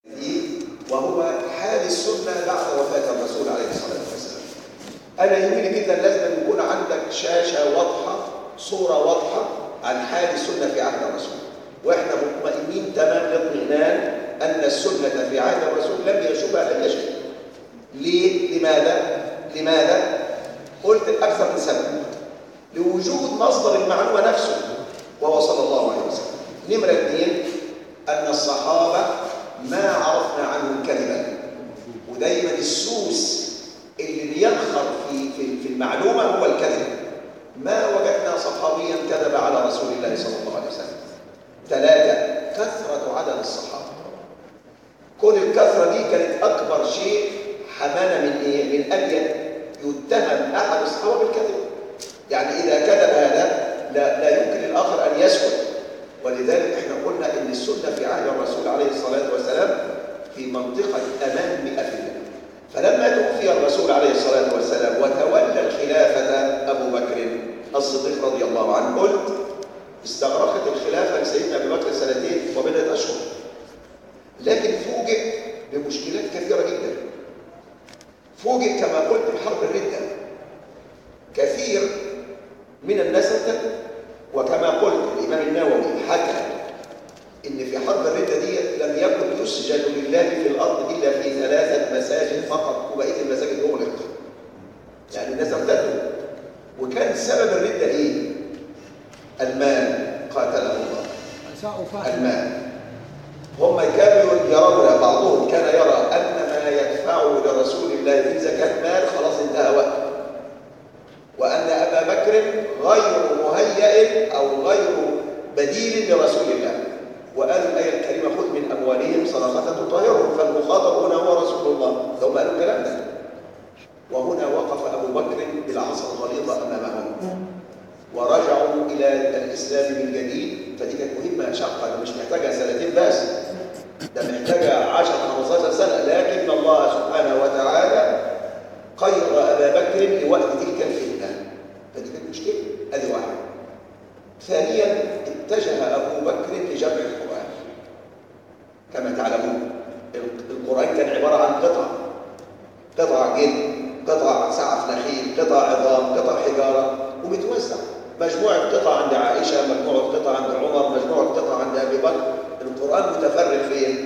وهو حال السنة بعد وفاة الرسول عليه الصلاة والسلام أنا يهمني جدا لازم أن يكون عندك شاشة واضحة صورة واضحة عن حال السنة في عهد الرسول وإحنا مطمئنين تمام الاطمئنان أن السنة في عهد الرسول لم يشبه أي شيء ليه؟ لماذا؟ لماذا؟ قلت أكثر من سبب لوجود مصدر المعلومة نفسه وهو صلى الله عليه وسلم نمرة اثنين أن الصحابة ما عرفنا عنهم كذبا ودايما السوس اللي بينخر في في في المعلومة هو الكذب ما وجدنا صحابيا كذب على رسول الله صلى الله عليه وسلم ثلاثة كثرة عدد الصحابة كون الكثرة دي كانت أكبر شيء حمانا من إيه؟ من أن يتهم أحد الصحابة بالكذب يعني إذا كذب هذا لا, لا يمكن للآخر أن يسكت ولذلك احنا قلنا ان السنة في عهد الرسول عليه الصلاة والسلام في منطقة أمان 100% فلما توفي الرسول عليه الصلاة والسلام وتولى الخلافة أبو بكر الصديق رضي الله عنه قلت استغرقت الخلافة لسيدنا أبي بكر سنتين وبدأت أشهر لكن فوجئ بمشكلات كثيرة جدا فوجئ كما قلت بحرب الردة كثير من الناس ارتدوا وكما قلت الإمام النووي حكى إن في حرب الردة دي لم يكن يسجد لله في الأرض إلا في ثلاثة مساجد فقط وبقية المساجد أغلق يعني الناس ارتدوا وكان سبب الردة إيه؟ المال قاتله الله المال هم كانوا يرون بعضهم كان يرى أن ما يدفعه لرسول الله في زكاة مال خلاص انتهى وقته وأن أبا بكر غير مهيئ أو غير بديل لرسول الله وقالوا الآية الكريمة خذ من أموالهم صدقة تطهرهم فالمخاطب هنا هو رسول الله ثم قالوا الكلام ده وهنا وقف أبو بكر بالعصا الغليظة أمامهم ورجعوا إلى الإسلام من جديد فدي كانت مهمة شاقة ده مش محتاجة سنتين بس ده محتاجة 10 15 سنة لكن الله سبحانه وتعالى خير أبا بكر لوقت تلك الفتنة فدي كانت مشكلة ادي واحد ثانيا اتجه أبو بكر لجمع القرآن كما تعلمون القرآن كان عبارة عن قطع قطع جلد قطع سعف نخيل قطع عظام قطع حجارة ومتوزع مجموعة قطع عند عائشة مجموعة قطع عند عمر مجموعة قطع عند أبي بكر القرآن متفرق فين؟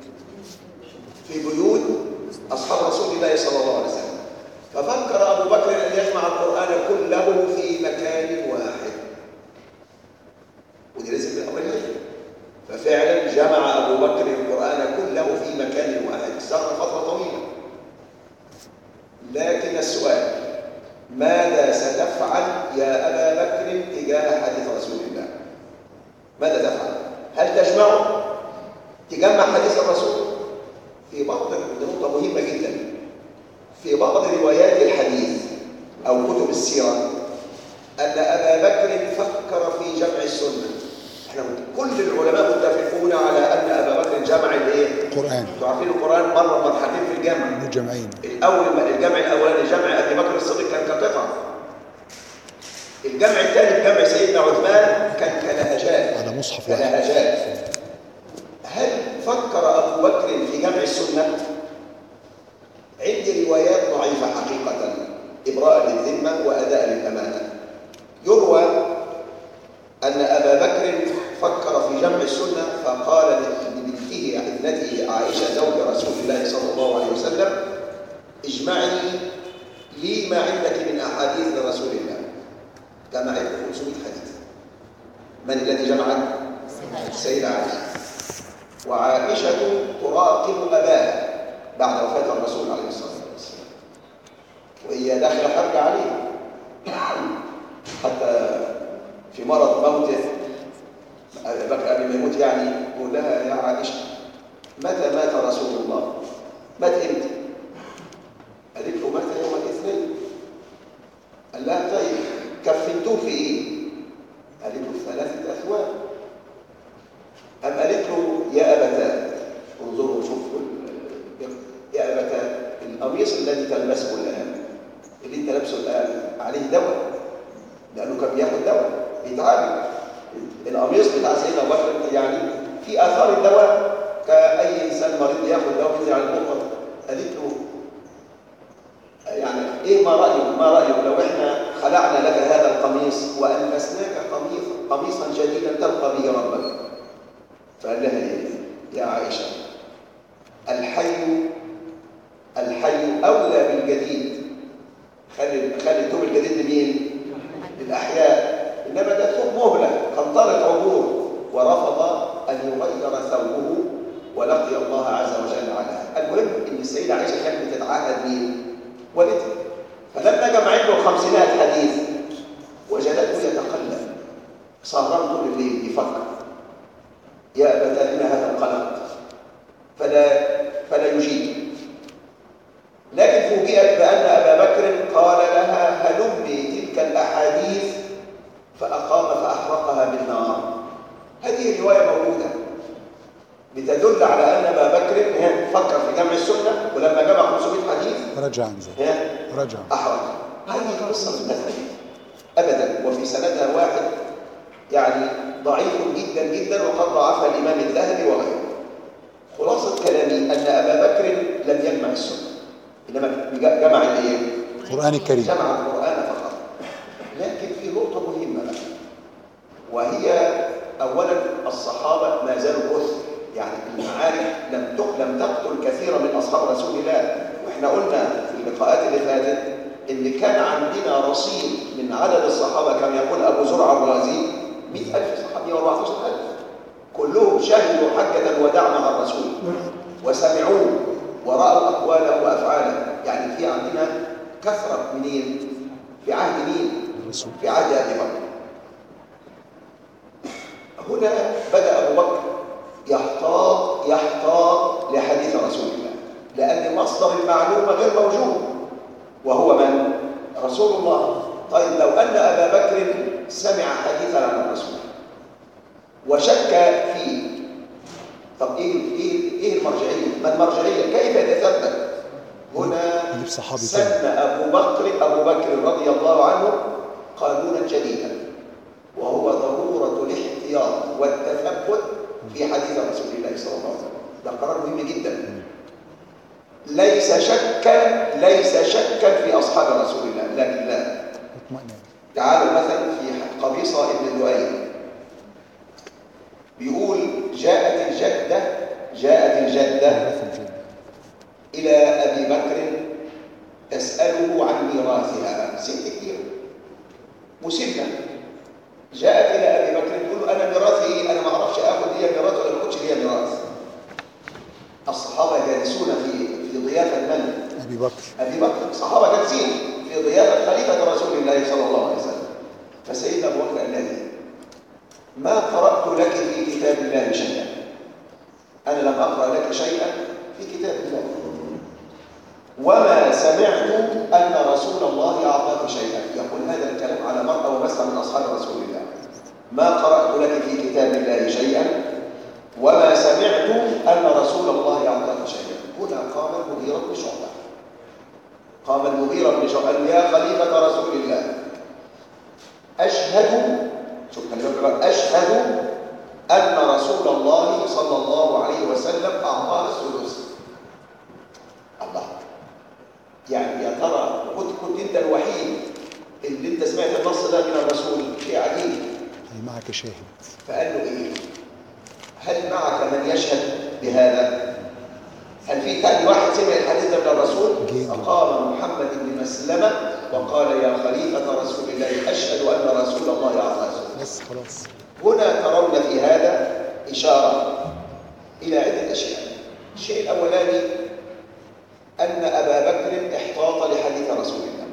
في بيوت أصحاب رسول الله صلى الله عليه وسلم ففكر أبو بكر أن يجمع القرآن كله في مكان واحد ودي ليست من أمر ففعلا جمع أبو بكر القرآن كله في مكان واحد استغرق فترة طويلة لكن السؤال ماذا ستفعل يا أبا بكر تجاه حديث رسول الله ماذا تفعل هل تجمعه تجمع حديث الرسول في بعض نقطة مهمة جدا في بعض روايات الحديث أو كتب السيرة أن أبا بكر فكر في جمع السنة احنا كل العلماء متفقون على أن أبا بكر جمع الايه؟ القرآن انتوا عارفين القرآن مر مرحلتين في الجمع مجمعين الأول الجمع الأولاني جمع أبي بكر الصديق كان كقطع الجمع الثاني جمع سيدنا عثمان كان كلهجات على مصحف واحد كلهجات هل فكر أبو بكر في جمع السنة؟ عندي روايات ضعيفة حقيقة إبراء للذمة وأداء للأمانة يروى أن أبا بكر فكر في جمع السنة فقال لبنته ابنته عائشة زوج رسول الله صلى الله عليه وسلم اجمعي لي ما عندك من أحاديث لرسول الله كما عندك 500 حديث من الذي جمعت؟ السيدة عائشة وعائشة تراقب أباها بعد وفاة الرسول عليه الصلاة والسلام وهي داخلة حرج عليه حتى في مرض موته بكر قبل ما يموت يعني يقول لها يا عائشة متى مات رسول الله؟ مات امتى؟ قالت له مات يوم الاثنين قال لها طيب كفنتوه في ايه؟ قالت له ثلاثة أثواب أم قالت له يا أبتاه انظروا شوفوا يا أبتاه القميص الذي تلبسه الآن اللي انت لابسه الآن عليه دواء لأنه كان بياخد دواء بيتعالج القميص بتاع سيدنا أبو بكر يعني في آثار الدواء كأي اي انسان مريض ياخد دواء ينزل على البخر قالت له يعني ايه ما رايك ما رايك لو احنا خلعنا لك هذا القميص والبسناك قميص قميصا جديدا تلقى به ربك فقال لها ايه يا عائشه الحي الحي اولى بالجديد خلي خلي الثوب الجديد لمين للاحياء انما ده ثوب مهله قنطره عبور ورفض ان يغير ثوبه ولقي الله عز وجل على المهم ان السيده عائشه كانت بتتعاهد مين والدها فلما جمعت له خمسينات حديث وجدته يتقلب سهران طول الليل يفكر يا ابتاه ان هذا القلق فلا فلا يجيب لكن فوجئت بان ابا بكر قال لها هلمي تلك الاحاديث فاقام فاحرقها بالنار هذه الروايه موجوده بتدل على ان ابا بكر فكر في جمع السنه ولما جمع 500 حديث رجع عن ذلك رجع احرق هذه قصه مثل ابدا وفي سندها واحد يعني ضعيف جدا جدا وقد ضعفها الامام الذهبي وغيره خلاصه كلامي ان ابا بكر لم يجمع السنه انما جمع الايه القرآن الكريم جمع القران فقط لكن في نقطه مهمه بقى وهي اولا الصحابه ما زالوا كثر يعني المعارك لم لم تقتل كثيرا من اصحاب رسول الله واحنا قلنا في اللقاءات اللي فاتت ان كان عندنا رصيد من عدد الصحابه كما يقول ابو زرعه الرازي 100000 صحابي 14000 كلهم شهدوا حجه الوداع مع الرسول وسمعوه ورأوا أقواله وأفعاله يعني في عندنا كثرة منين في عهد مين الرسول في عهد أبي بكر هنا بدأ أبو بكر يحتاط يحتاط لحديث رسول الله لأن مصدر المعلومة غير موجود وهو من؟ رسول الله طيب لو أن أبا بكر سمع حديثا عن الرسول وشك فيه طب ايه ايه ايه المرجعيه؟ ما المرجعيه؟ كيف يتثبت؟ هنا نجيب صحابي سن تاني. ابو بكر ابو بكر رضي الله عنه قانونا جديدا وهو ضروره الاحتياط والتثبت في حديث رسول الله صلى الله عليه وسلم ده قرار مهم جدا ليس شكا ليس شكا في اصحاب رسول الله لكن لا اطمئنان تعالوا مثلا في قبيصة ابن لؤي بيقول جاءت الجدة جاءت الجدة عرف الجنة إلى أبي بكر تسأله عن ميراثها ست كتير مسنة جاءت إلى أبي بكر تقول له أنا ميراثي إيه؟ أنا ما أعرفش آخذ لي ميراث ولا ما آخذش لي ميراث الصحابة جالسون في في ضيافة من؟ أبي بكر أبي بكر صحابة جالسين في ضيافة خليفة رسول الله صلى الله عليه وسلم فسيدنا أبو بكر قال لها ما قرأت لك في كتاب الله شيئا أنا لم أقرأ لك شيئا في كتاب الله وما سمعت أن رسول الله أعطاك شيئا يقول هذا الكلام على مرأة ومسألة من أصحاب رسول الله ما قرأت لك في كتاب الله شيئا وما سمعت أن رسول الله أعطاك شيئا هنا قام المغيرة بن شعبة قام المغيرة بن شعبة قال يا خليفة رسول الله أشهد شوف خلي بالك بقى، أشهد أن رسول الله صلى الله عليه وسلم أعطاه السدس الله يعني يا ترى كنت كنت أنت الوحيد اللي أنت سمعت النص ده من الرسول شيء عجيب هي معك شاهد فقال له ايه هل معك من يشهد بهذا هل في ثاني واحد سمع الحديث ده من الرسول جيد. فقام محمد بن مسلمة وقال يا خليفة رسول الله أشهد أن رسول الله أعطاه السنة. بس خلاص هنا ترون في هذا إشارة إلى عدة أشياء الشيء الأولاني أن أبا بكر احتاط لحديث رسول الله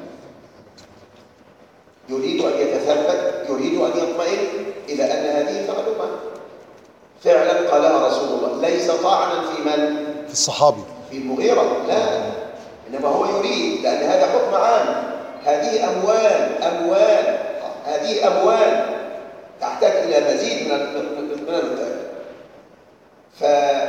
يريد أن يتثبت يريد أن يطمئن إلى أن هذه معلومة فعلا قالها رسول الله ليس طعنا في من؟ في الصحابي في المغيرة لا إنما هو يريد لأن هذا حكم عام هذه أموال أموال هذه أموال تحتاج إلى مزيد من من من من الرتاب ف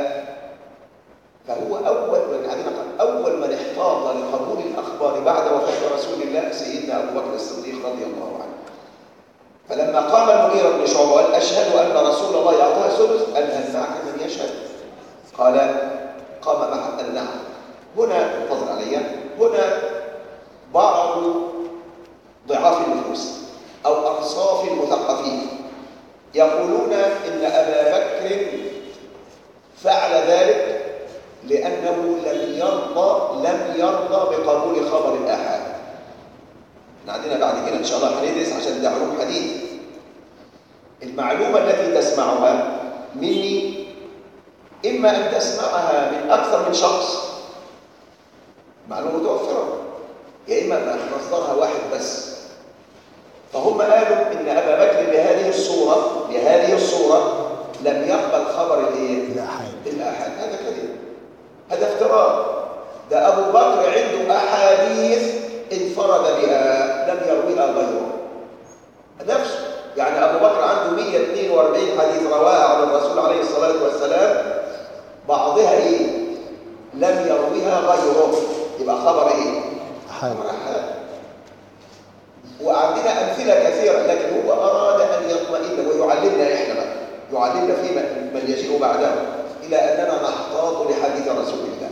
فهو أول من عندنا قال أول من احتاط لقبول الأخبار بعد وفاة رسول الله سيدنا أبو بكر الصديق رضي الله عنه فلما قام المغيرة بن شعبة وقال أشهد أن رسول الله أعطاه الثلث قال هل معك من يشهد؟ قال قال قام مع النعم هنا انتظر علي هنا بعض ضعاف النفوس أو أنصاف المثقفين يقولون إن أبا بكر فعل ذلك لأنه لم يرضى لم يرضى بقبول خبر الآحاد احنا عندنا بعد كده إن شاء الله هندرس عشان ده علوم حديث المعلومة التي تسمعها مني إما أن تسمعها من أكثر من شخص معلومة متوفرة يا إما مصدرها واحد بس فهم قالوا إن أبا بكر بهذه الصورة بهذه الصورة لم يقبل خبر الإيه؟ الآحاد الآحاد هذا كذب هذا افتراء ده أبو بكر عنده أحاديث انفرد بها لم يرويها غيره نفسه يعني أبو بكر عنده 142 حديث رواها عن الرسول عليه الصلاة والسلام بعضها إيه؟ لم يرويها غيره يبقى خبر إيه؟ أحاد خبر أحاد وعندنا أمثلة كثيرة لكن هو أراد أن يطمئن ويعلمنا إحنا بقى يعلمنا فيما من يجيء بعده إلى أننا نحتاط لحديث رسول الله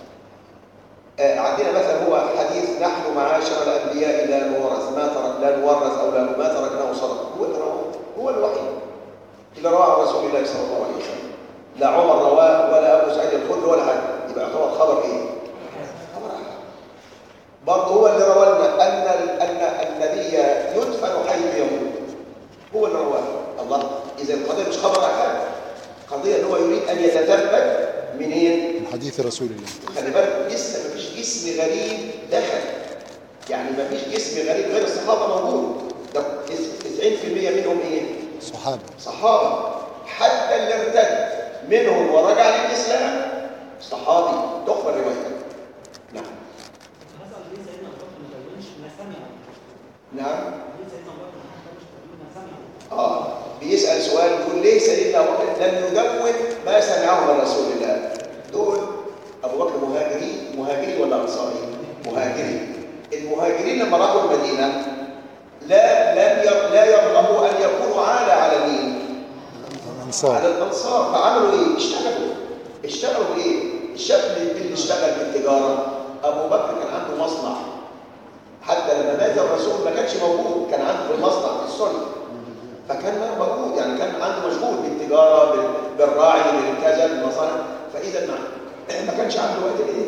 آه، عندنا مثلا هو حديث نحن معاشر الأنبياء لا نورث ما ترك لا نورث أو لا ما تركناه صدقة هو اللي رواه هو الوحيد اللي رواه عن رسول الله صلى الله عليه وسلم لا عمر رواه ولا أبو سعيد الخدري ولا حد يبقى يعتبر خبر إيه؟ خبر أحد برضه هو اللي روى لنا أن أن النبي يدفن حيث يموت هو اللي رواه الله إذا القضية مش خبر أحد قضية إن هو يريد أن يتثبت منين؟ من حديث رسول الله خلي بالك لسه مفيش جسم غريب دخل يعني مفيش جسم غريب غير الصحابة موجود ده 90% منهم إيه؟ صحابة صحابة حتى اللي ارتد منهم ورجع للإسلام صحابي تخبر روايته نعم هسأل ليه سيدنا أبو بكر ما دونش ما سمع نعم ليه سيدنا أبو بكر ما دونش ما سمع آه بيسأل سؤال يقول ليه سيدنا أبو بكر لم يدون ما سمعه من رسول الله دول أبو بكر مهاجري مهاجري ولا أنصاري؟ مهاجري المهاجرين لما راحوا المدينة لا لم ير... لا يرغبوا أن يكونوا عالة على مين؟ على الأنصار الأنصار فعملوا إيه؟ اشتغلوا اشتغلوا بإيه؟ الشاب اللي اشتغل بالتجارة أبو بكر كان عنده مصنع حتى لما مات الرسول ما كانش موجود كان عنده في المصنع في السنة فكان موجود يعني كان عنده مشغول بالتجارة بال- بالراعي بالكذا بالمصانع فإذا ما ما كانش عنده وقت لإيه؟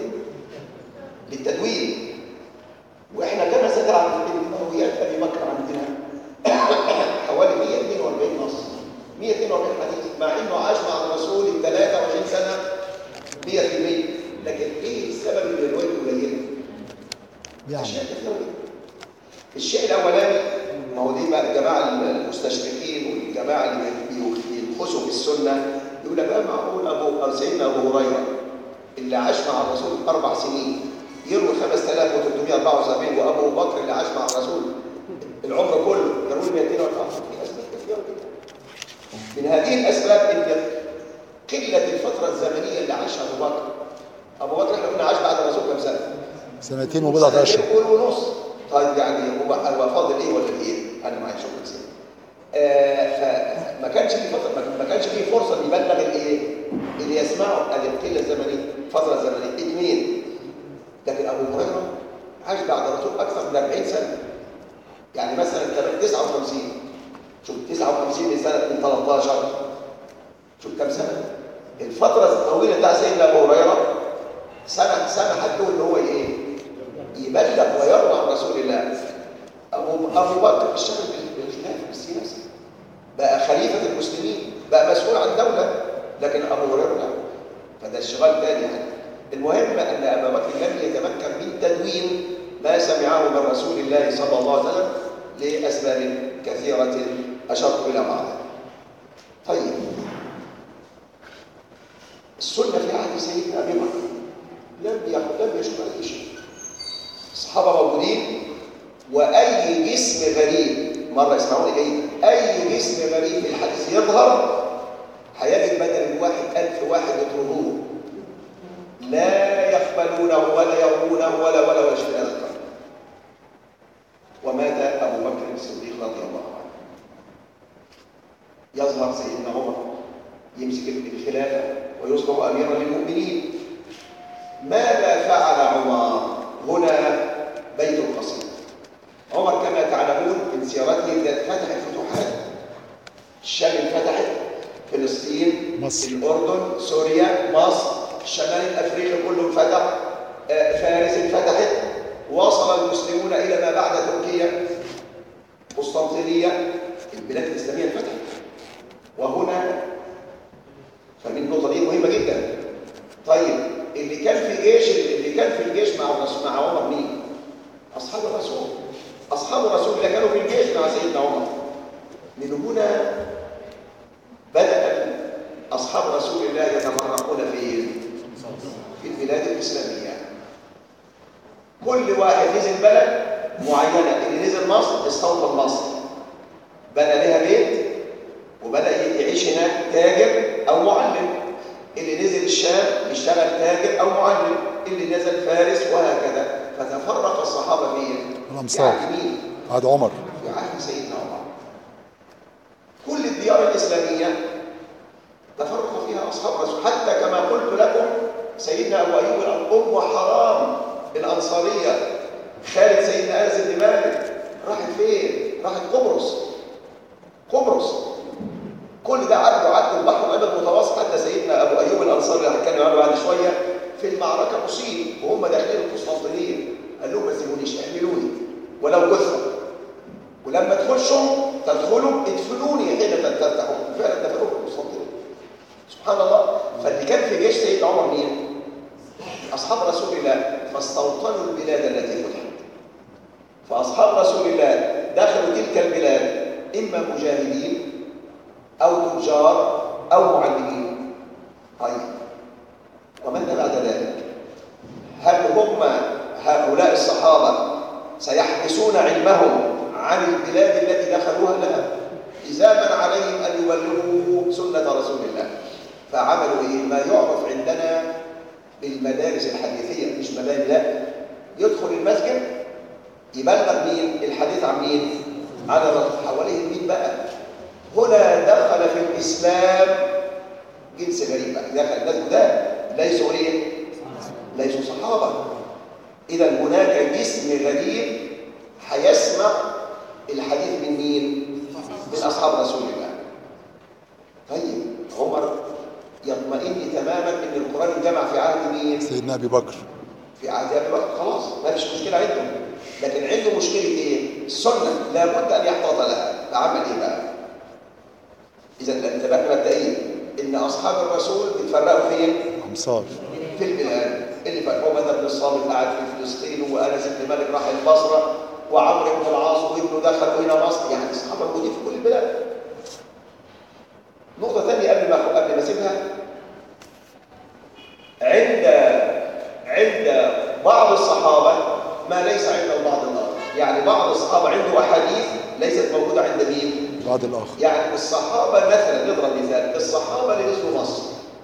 للتدوين وإحنا كما ستعرف إن مرويات أبي بكر عندنا حوالي 142 نص 142 حديث مع انه عاش مع الرسول ال 23 سنه 100% لكن ايه السبب ان الروايه قليله؟ يعني اشياء كثيره جدا. الشيء الاولاني ما هو دي بقى الجماعه المستشرقين والجماعه اللي بي- بيبحثوا في السنه يقول لك بقى معقول ابو أو سيدنا ابو هريره اللي عاش مع الرسول اربع سنين يروي 5374 وابو بكر اللي عاش مع الرسول العمر كله يروي 204 في اسباب كثيره جدا من هذه الاسباب ان قله الفتره الزمنيه اللي عاشها ابو بكر ابو بكر احنا كنا عاش بعد الرسول كم سنه؟ سنتين وبضعة أشهر سنتين ونص طيب يعني هو هو فاضل ايه ولا ايه؟ انا معايا شغل سنه آه فما كانش في فتره ما- ما كانش في فرصه ان يبلغ الايه؟ اللي يسمعه ادي القله الزمنيه الفتره الزمنيه اثنين لكن ابو هريره عاش بعد الرسول اكثر من 40 سنه يعني مثلا كمان 59 شوف 59 من سنه من 13 شوف كم سنه الفتره الطويله بتاع سيدنا ابو هريره سنه سنه حدوا ان هو ايه يبلغ ويروى عن رسول الله ابو ابو بكر اشتغل بالخلافه بالسياسه بقى خليفه المسلمين بقى مسؤول عن دوله لكن ابو هريره لا فده اشتغال تاني يعني المهم ان ابا بكر لم يتمكن من تدوين ما سمعه من رسول الله صلى الله عليه وسلم لاسباب كثيره اشرت الى بعضها طيب السنه في عهد سيدنا ابي بكر لم يخ- لم يشكر اي شيء الصحابه موجودين واي جسم غريب مره اسمعوني جيد اي جسم غريب في الحديث يظهر هيجد بدل الواحد ألف واحد يطردوه لا يقبلونه ولا يرونه ولا ولا ولا شيء من هذا القبيل ومات ابو بكر الصديق رضي الله عنه يظهر سيدنا عمر يمسك الخلافة ويصبح أميرا للمؤمنين ماذا فعل عمر هنا بيت القصيد عمر كما تعلمون من سيرته فتح فتوحات الشام انفتحت فلسطين مصر. الأردن سوريا مصر الشمال الأفريقي كله انفتح آه، فارس انفتحت وصل المسلمون إلى ما بعد تركيا قسطنطينية البلاد الإسلامية انفتحت وهنا فمن النقطة دي مهمة جدا طيب اللي كان في جيش اللي كان في الجيش مع الرسول مع عمر مين؟ أصحاب الرسول أصحاب الرسول اللي كانوا في الجيش مع سيدنا عمر من هنا بدأ أصحاب رسول الله يتفرقون في في البلاد الإسلامية كل واحد نزل بلد معينة اللي نزل مصر استوطن مصر بنى لها بيت وبدأ يعيش هناك تاجر أو معلم اللي نزل الشام يشتغل تاجر أو معلم اللي نزل فارس وهكذا فتفرق الصحابة في الأمصار. في عهد مين؟ عهد عمر في عهد سيدنا عمر كل الديار الإسلامية تفرق فيها أصحاب رسول حتى كما قلت لكم سيدنا أبو أيوب الأم حرام الأنصارية خالد سيدنا أنس بن مالك راحت فين؟ راحت قبرص قبرص كل ده عدوا عدوا البحر الأبيض المتوسط حتى سيدنا أبو أيوب الأنصاري اللي هنتكلم عنه بعد شوية في المعركة أصيب وهم داخلين القسطنطينية قال لهم ما تسيبونيش احملوني ولو جثة ولما تخشوا تدخلوا ادفنوني حين تفتحوا فعلا دفنوه في القسطنطينية سبحان الله فاللي كان في جيش سيدنا عمر مين؟ أصحاب رسول الله فاستوطنوا البلاد التي فتحت فأصحاب رسول الله دخلوا تلك البلاد إما مجاهدين أو تجار أو معلمين طيب وماذا بعد ذلك؟ هل هم هؤلاء الصحابة سيحبسون علمهم عن البلاد التي دخلوها لها إزاما عليهم أن يبلغوا سنة رسول الله فعملوا إيه؟ ما يعرف عندنا بالمدارس الحديثية مش مدارس لا يدخل المسجد يبلغ مين الحديث عن مين عن الرسول حواليه مين بقى هنا دخل في الإسلام جنس غريب بقى دخل الناس ده ليسوا ايه ليسوا صحابة إذا هناك جسم غريب هيسمع الحديث من مين من أصحاب رسول الله طيب عمر يطمئن تماما ان القرآن انجمع في عهد مين سيدنا أبي بكر في عهد ابي بكر خلاص ما فيش مشكله عنده لكن عنده مشكله ايه السنه لابد ان يحتاط لها فعمل ايه بقى اذا انتبهنا مبدئيا ان اصحاب الرسول بيتفرقوا فين أمصار في البلاد اللي فرقوا مثلا بن الصامت قاعد في فلسطين وانس بن مالك راح البصره وعمرو بن العاص وابنه دخلوا الى مصر يعني الصحابه موجودين في كل البلاد نقطه ثانيه قبل ما قبل ما اسيبها عند عند بعض الصحابه ما ليس عند البعض الاخر يعني بعض الصحابه عنده احاديث ليست موجوده عند مين بعد الآخر يعني الصحابة مثلا نضرب مثال الصحابة اللي نزلوا مصر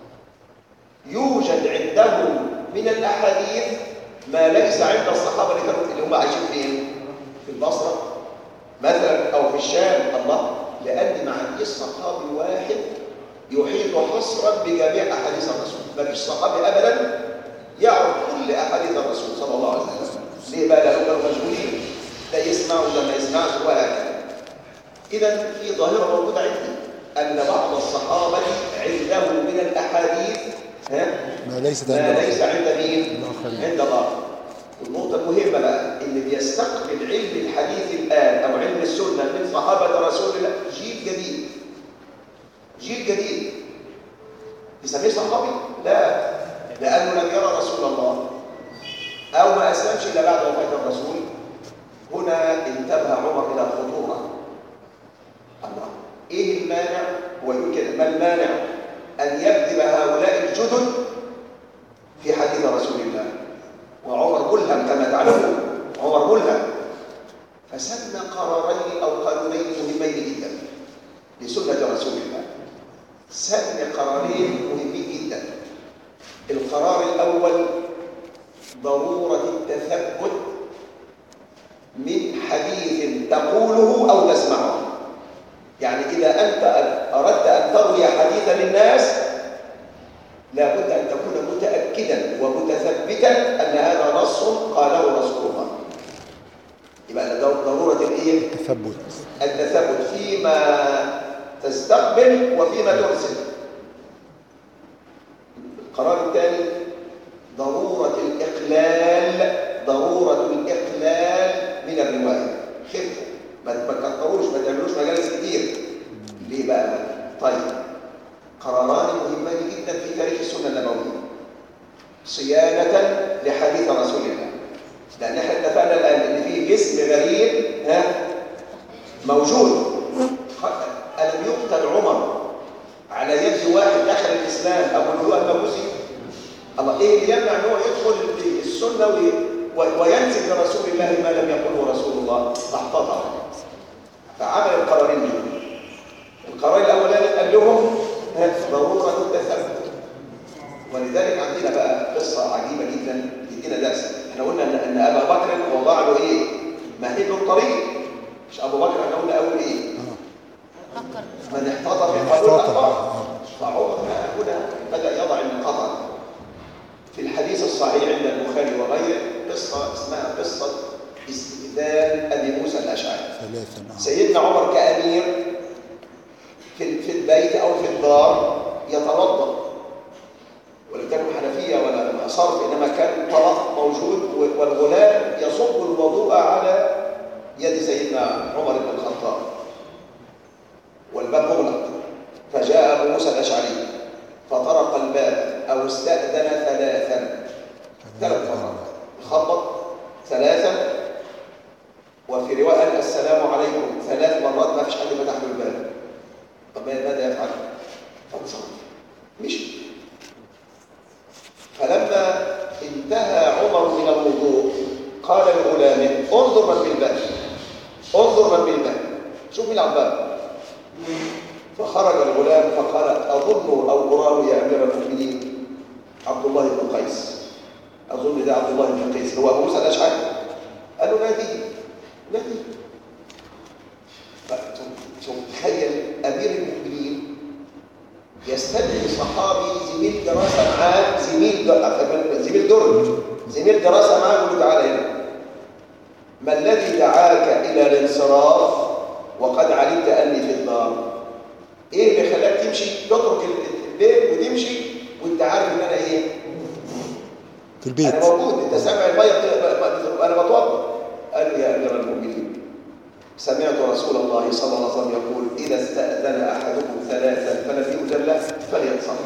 يوجد عندهم من الأحاديث ما ليس عند الصحابة اللي كانوا اللي هم عايشين فين؟ في البصرة مثلا أو في الشام الله لأن ما عنديش صحابي واحد يحيط حصرا بجميع أحاديث الرسول ما فيش صحابي أبدا يعرف كل أحاديث الرسول صلى الله عليه وسلم ليه بقى لأنه كانوا مشغولين ده يسمع وده ما يسمعش وهكذا إذا في ظاهرة موجودة عندي أن بعض الصحابة عندهم من الأحاديث ها ما ليست ما عند ليس الآخر عند مين؟ الآخرين. عند الآخر النقطة المهمة بقى اللي بيستقبل علم الحديث الآن أو علم السنة من صحابة رسول الله جيل جديد جيل جديد يسميه صحابي؟ لا لأنه لم يرى رسول الله أو ما أسلمش إلا بعد وفاة الرسول هنا انتبه عمر إلى الخطورة الله ايه المانع هو يقول كده ما المانع ان يكذب هؤلاء الجدد في حديث رسول الله وعمر ملهم كما تعلمون عمر ملهم فسن قرارين او قانونين مهمين جدا لسنه رسول الله سن قرارين مهمين جدا القرار الاول ضروره التثبت من حديث تقوله او تسمعه يعني إذا أنت أردت أن تروي حديثا للناس لابد أن تكون متأكدا ومتثبتا أن هذا نص قاله رسول الله يبقى ده ضرورة الإيه؟ تثبت التثبت فيما تستقبل وفيما ترسل القرار الثاني ضرورة الإقلال ضرورة الإقلال من الرواية خفوا ما ما تكتروش ما تعملوش مجالس كتير ليه بقى؟ طيب قراران مهمان جدا في تاريخ السنة النبوية صيانة لحديث رسول الله لأن احنا اتفقنا الآن إن في جسم غريب ها موجود ألم يقتل عمر على يد واحد دخل الإسلام أبو اللؤلؤ المجوسي الله إيه اللي يمنع أن هو يدخل السنة وي- و- وينسب لرسول الله ما لم يقله رسول الله احتطع فعمل القرارين دول القرار الأولاني قال لهم ها، ضرورة التثبت ولذلك عندنا بقى قصة عجيبة جدا تدينا درس احنا قلنا ان ان ابا بكر وضع له ايه؟ مهد له الطريق مش ابو بكر احنا قلنا اول ايه؟ من احتاط في من قانون احتاط، الاخبار آه. فعمر هنا بدا يضع القطع في الحديث الصحيح عند البخاري وغيره قصه اسمها قصه استئذان ابي موسى الاشعري ثلاثا آه. سيدنا عمر كأمير في في البيت أو في الدار يتوضأ ولم تكن حنفية ولا صرف إنما كان طبق موجود والغلام يصب الوضوء على يد سيدنا عمر بن الخطاب والباب مغلق فجاء أبو موسى الأشعري فطرق الباب أو استأذن ثلاثا ثلاث مرات خبط ثلاثا وفي رواية قال السلام عليكم ثلاث مرات ما فيش حد فتح له الباب طب ماذا يفعل؟ فانصرف مشي فلما انتهى عمر من الوضوء قال لغلامه انظر من بالباب انظر من بالباب شوف مين على الباب فخرج الغلام فقال اظن او اراه يا امير المؤمنين عبد الله بن قيس اظن ده عبد الله بن قيس هو ابو موسى الاشعري قال له ناديه ناديه ثم تخيل امير المؤمنين يستدعي صحابي زميل دراسه معاه زميل در- زميل درج زميل دراسه معاه يقول له تعالى هنا ما الذي دعاك الى الانصراف وقد علمت اني في الدار ايه اللي خلاك تمشي تترك البيت وتمشي وانت عارف ان انا ايه في البيت انا موجود انت سامع الميه بت- انا بتوضا قال له يا امير المؤمنين سمعت رسول الله صلى الله عليه وسلم يقول اذا استاذن احدكم ثلاثا فلم يؤذن له فلينصرف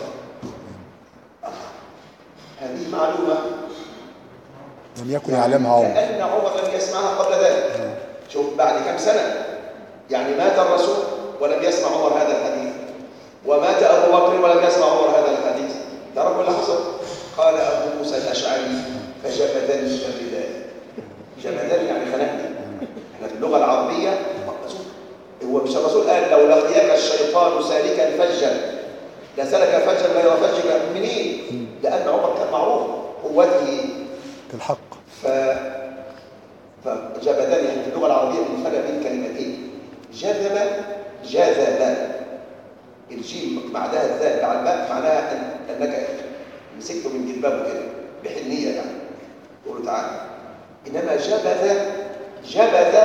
هذه معلومه لم يكن يعلمها عمر كان عمر لم يسمعها قبل ذلك شوف بعد كم سنه يعني مات الرسول ولم يسمع عمر هذا الحديث ومات ابو بكر ولم يسمع عمر هذا الحديث تعرفوا اللي حصل قال ابو موسى الاشعري فجبدني بالرداء جبدني يعني خنقني احنا في اللغه العربيه هو مش الرسول قال لو لقيك الشيطان سالكا فجا لسلك فجا غير فجك منين لان عمر كان معروف قوته في الحق ف فجبدني يعني في اللغه العربيه الفرق بين كلمتين جذب جذب الجيم بعدها الذال مع الباء معناها أن انك مسكته من جلبابه كده بحنيه يعني تقول له تعالى انما جبذ جبذ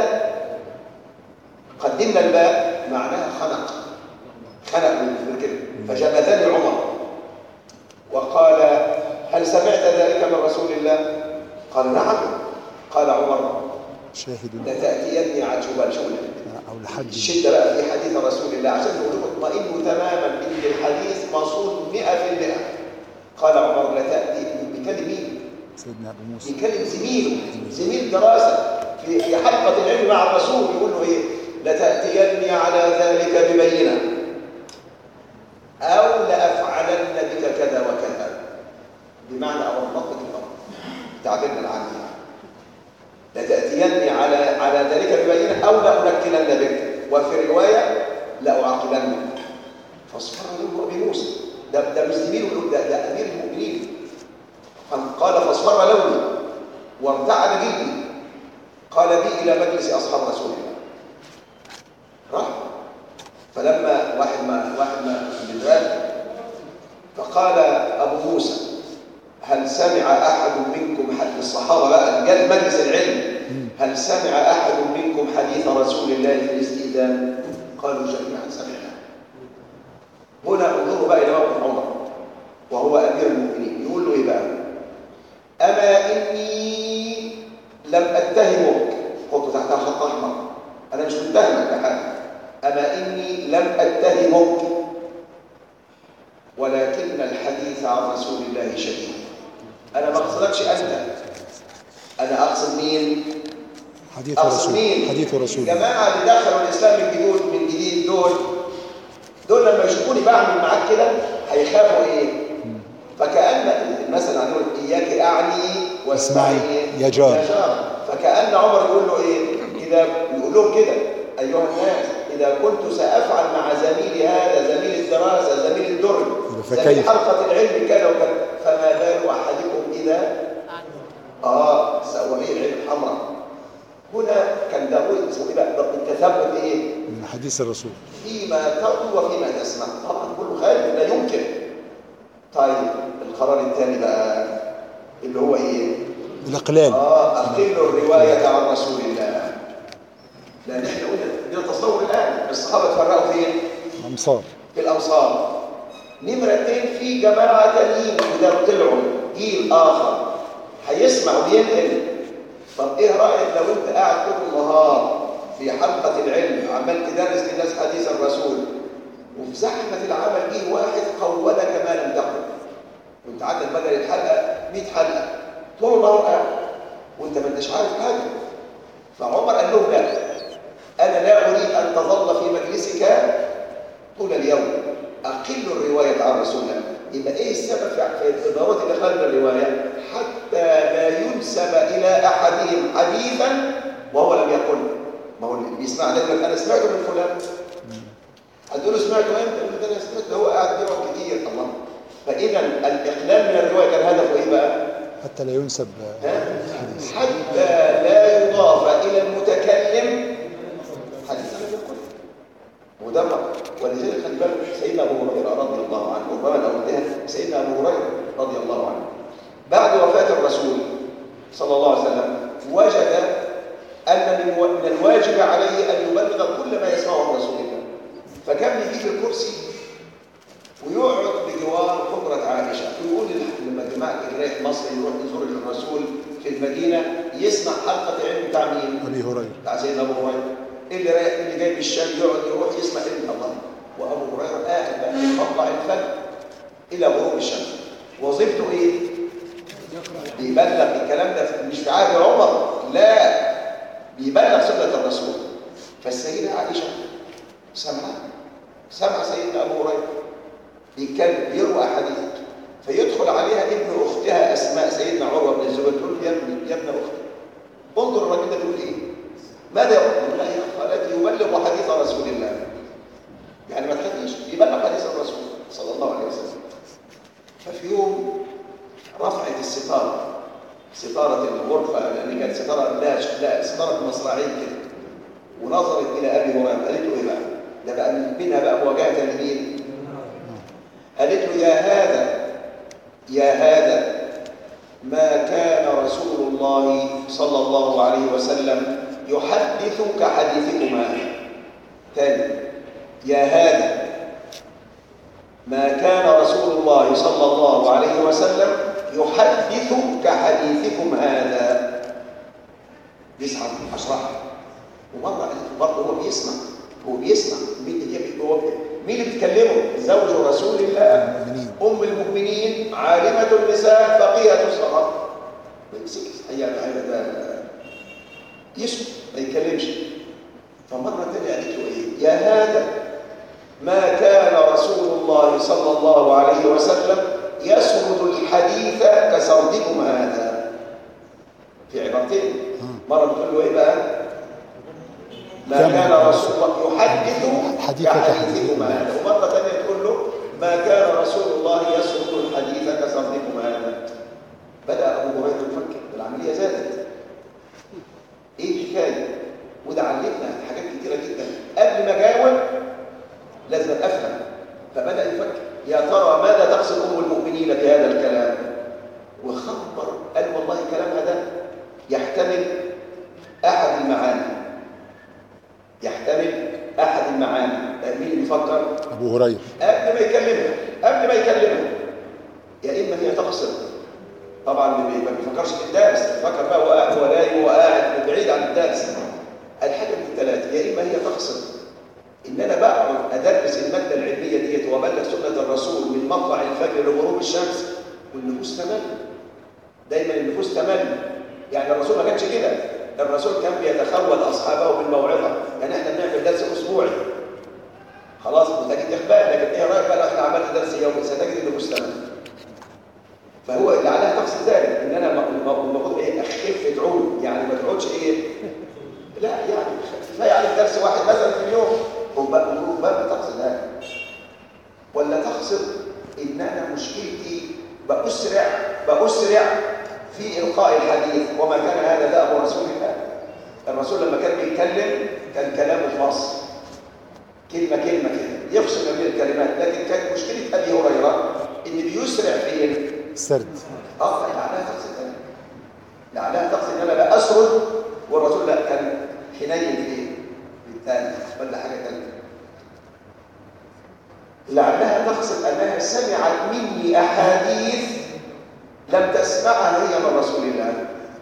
قدمنا الباء معناها خنق خنق من كده فجبذني عمر وقال هل سمعت ذلك من رسول الله قال نعم قال عمر شاهد لتأتيني عجوبا شغلا او لحد الشدة بقى في حديث رسول الله عشان تقولوا اطمئنوا تماما ان الحديث موصول 100% قال عمر لتأتي بيكلم مين؟ سيدنا ابو موسى بيكلم زميله زميل دراسة في في حلقة العلم مع الرسول يقول له ايه؟ لتأتيني على ذلك ببينة أو لأفعلن بك كذا وكذا بمعنى أورطك الأمر تعبيرنا العام يعني لتأتيني على على ذلك ببينة أو لأمكنن بك وفي رواية لأعاقبنك فاصبر له أبي موسى ده ده مش زميله ده, ده أمير المؤمنين قال فاصفر لوني وارتعد جلدي قال بي إلى مجلس أصحاب رسول الله راح فلما واحد ما واحد ما بالراد فقال أبو موسى هل سمع أحد منكم حديث الصحابة بقى رجال مجلس العلم هل سمع أحد منكم حديث رسول الله في الاستئذان قالوا جميعا سمعنا هنا انظروا بقى إلى موقف عمر وهو أمير المؤمنين يقول له إيه بقى أما إني لم أتهمك حط تحتها خط أحمر أنا مش متهمك بحاجة أما إني لم أتهمك ولكن الحديث عن رسول الله شديد أنا ما أقصدكش أنت أنا أقصد مين؟ حديث أقصد رسول مين؟ حديث رسول الجماعة اللي دخلوا الإسلام من جديد من جديد دول دول لما يشوفوني بعمل معاك كده هيخافوا إيه؟ فكأن المثل عندهم إياك أعني واسمعي اسمعي يا جار. يا جار فكأن عمر يقول له إيه؟ إذا يقول لهم كده أيها الناس إذا كنت سأفعل مع زميلي هذا زميل الدراسة زميل الدرج فكيف؟ زميل حلقة العلم كذا وكذا فما بال أحدكم إذا آه سويه العين الحمراء هنا كان داوود اسمه إيه بقى التثبت إيه؟ من حديث الرسول فيما تروي وفيما تسمع طبعا كله خارج لا يمكن طيب القرار الثاني بقى اللي هو ايه الإقلال اه اقل الروايه عن رسول الله لان احنا قلنا ده تصور الان الصحابه اتفرقوا فين أمصار في الامصار نمره اثنين في جماعه تانيين وده طلعوا جيل اخر هيسمع وينقل طب ايه رايك لو انت قاعد طول النهار في حلقه العلم عمال تدرس للناس حديث الرسول وفي زحمه العمل جه واحد قولك ما لم تقل وانت عندك بدل الحلقه 100 حلقه طول النهار قاعد وانت ما انتش عارف حاجه فعمر قال لهم لا انا لا اريد ان تظل في مجلسك طول اليوم اقل الروايه عن رسول الله يبقى ايه السبب في في ضروره ادخال الروايه حتى لا ينسب الى احدهم حديثا وهو لم يقل ما هو اللي بيسمع ده يقول لك انا سمعته من فلان هتقول له سمعته امتى يقول لك انا سمعته هو قاعد بيقعد كتير الله فاذا الاقلال من الروايه كان هدفه ايه بقى حتى لا ينسب ها؟ الحديث حتى لا يضاف الى المتكلم حديث لم يقل ودمر ولذلك خلي بالك سيدنا ابو هريره رضي الله عنه ربما لو قلتها سيدنا ابو هريره رضي الله عنه بعد وفاه الرسول صلى الله عليه وسلم وجد ان من من الواجب عليه ان يبلغ كل ما يسمعه عن رسول الله فكان يجيب الكرسي ويقعد بجوار حجرة عائشة ويقول لل- لما جماعة اللي رايح مصر يروح يزور الرسول في المدينة يسمع حلقة علم بتاع مين؟ أبي هريرة بتاع سيدنا ابو هريره اللي رايح اللي جاي من الشام يقعد يروح يسمع ابن الله وابو هريره قاعد بقى من مطلع الفجر الى غروب الشمس وظيفته ايه بيبلغ الكلام ده مش في عهد عمر لا بيبلغ سنه الرسول فالسيده عائشه سمع سمع سيدنا ابو هريره بيتكلم يروى حديث فيدخل عليها ابن اختها اسماء سيدنا عروه بن الزبير تقول له يا ابن يا ابن اختي انظر الراجل ده بيقول ايه ماذا يقول لا يا خالتي يبلغ حديث رسول الله يعني ما تخافيش يبلغ حديث الرسول صلى الله عليه وسلم ففي يوم رفعت الستاره ستاره الغرفه لان كانت ستاره لا لا ستاره مصراعيه كده ونظرت الى ابي هريره قالت له ايه بقى ده بقى منها بقى مواجهه لمين قالت له يا هذا يا هذا ما كان رسول الله صلى الله عليه وسلم يحدث كحديثكم هذا ثاني يا هذا ما كان رسول الله صلى الله عليه وسلم يحدث كحديثكم هذا يسعى اشرحها ومره قالت له برضه هو بيسمع هو بيسمع مين هو مين اللي بتكلمه زوج رسول الله المؤمنين أم المؤمنين عالمة النساء فقيهة الصحابة ما يمسكش أي حاجة ده يسكت ما يتكلمش فمرة تانية قالت له إيه يا هذا ما كان رسول الله صلى الله عليه وسلم يسرد الحديث كسردكم هذا في عبارتين مرة بتقول له إيه بقى ما كما كان رسول الله يحدث حديث كحديثكم هذا ومرة ثانية تقول له ما كان رسول الله يسرد الحديث كسردكم هذا بدأ أبو هريرة يفكر العملية زادت إيه الحكاية؟ وده علمنا حاجات كتيرة جدا قبل ما أجاوب لازم أفهم فبدأ يفكر يا ترى ماذا تقصد أم المؤمنين بهذا الكلام ابو هريره قبل ما يكلمها قبل ما يكلمها يا اما هي تقصر طبعا ما بي- ما بيفكرش في الدرس فكر بقى هو قاعد هو نايم وهو قاعد بعيد عن الدرس الحاجه من الثلاثه يا اما هي تقصد ان انا بقعد ادرس الماده العلميه ديت وابلغ سنه الرسول من مطلع الفجر لغروب الشمس والنفوس تمل دايما النفوس تمل يعني الرسول ما كانش كده الرسول كان بيتخول اصحابه بالموعظه يعني احنا بنعمل درس اسبوعي خلاص وتجد اخبار لكن ايه رايك بقى لو احنا عملنا درس يومي ستجد النفوس تمل فهو اللي عليها تقصد ذلك ان انا م- م- المفروض ايه اخف تعود يعني ما تقعدش ايه لا يعني كفايه عليك درس واحد مثلا في اليوم ربما تقصد هذا ولا تقصد ان انا مشكلتي باسرع باسرع في القاء الحديث وما كان هذا دأب رسول الله الرسول لما كان بيتكلم كان كلامه فاصل كلمه كلمه كده يفصل ما بين الكلمات لكن كانت مشكله ابي هريره ان بيسرع في السرد اه لعلها تقصد ذلك لعلها تقصد ان انا بقى اسرد والرسول لا كان حنين في ايه؟ بالتالي ولا حاجه ثانيه لعلها تقصد انها سمعت مني احاديث لم تسمعها هي من رسول الله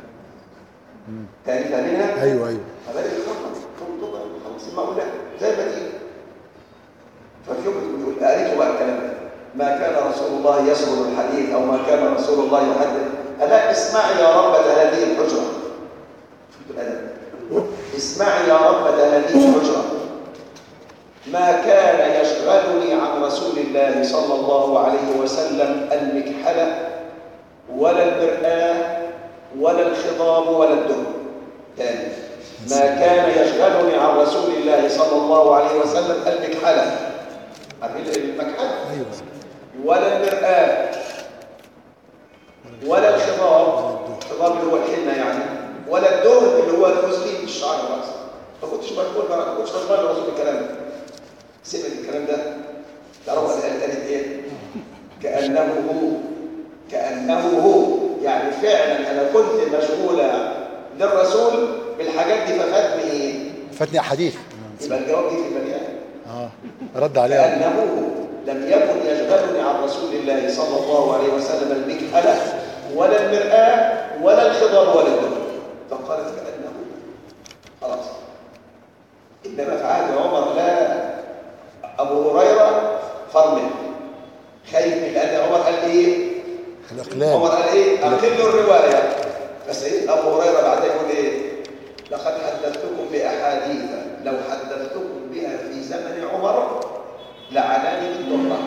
تعرفها منها؟ ايوه ايوه فبدأ يفكر خلاص خلاص ما اقولها زي ما تيجي ففي يوم بيقول قريته بقى الكلام ده ما كان رسول الله يسرد الحديث او ما كان رسول الله يحدث الا اسمعي يا ربة هذه الحجرة شوف الادب اسمعي يا ربة هذه الحجرة ما كان يشغلني عن رسول الله صلى الله عليه وسلم المكحلة ولا المرآة ولا الخضاب ولا الدهن تاني ما كان يشغلني عن رسول الله صلى الله عليه وسلم المكحلة عارفين المكحلة ايوه ولا المرآة ولا الخضاب الخضاب اللي هو الحنة يعني ولا الدهن اللي هو الفوزلين الشعر الرأس ما كنتش بقول ما كنتش بسمع الرسول الكلام ده سمعت الكلام ده تعرفوا الآية قالت ايه كأنه هو كأنه هو يعني فعلا أنا كنت مشغولة للرسول بالحاجات دي ففاتني ايه فاتني احاديث يبقى الجواب دي في البنيان اه رد عليها كأنه لم يكن يشغلني عن رسول الله صلى الله عليه وسلم المكحلة ولا المرآة ولا الخضر ولا الدم فقالت كأنه خلاص إنما في عهد عمر لا أبو هريرة فرمل خايف من لأن عمر قال إيه؟ عمر الاقلام قال إيه؟ أقل الرواية فسيد أبو هريرة بعد يقول إيه؟ لقد حدثتكم بأحاديث لو حدثتكم بها في زمن عمر لعناني بالضرة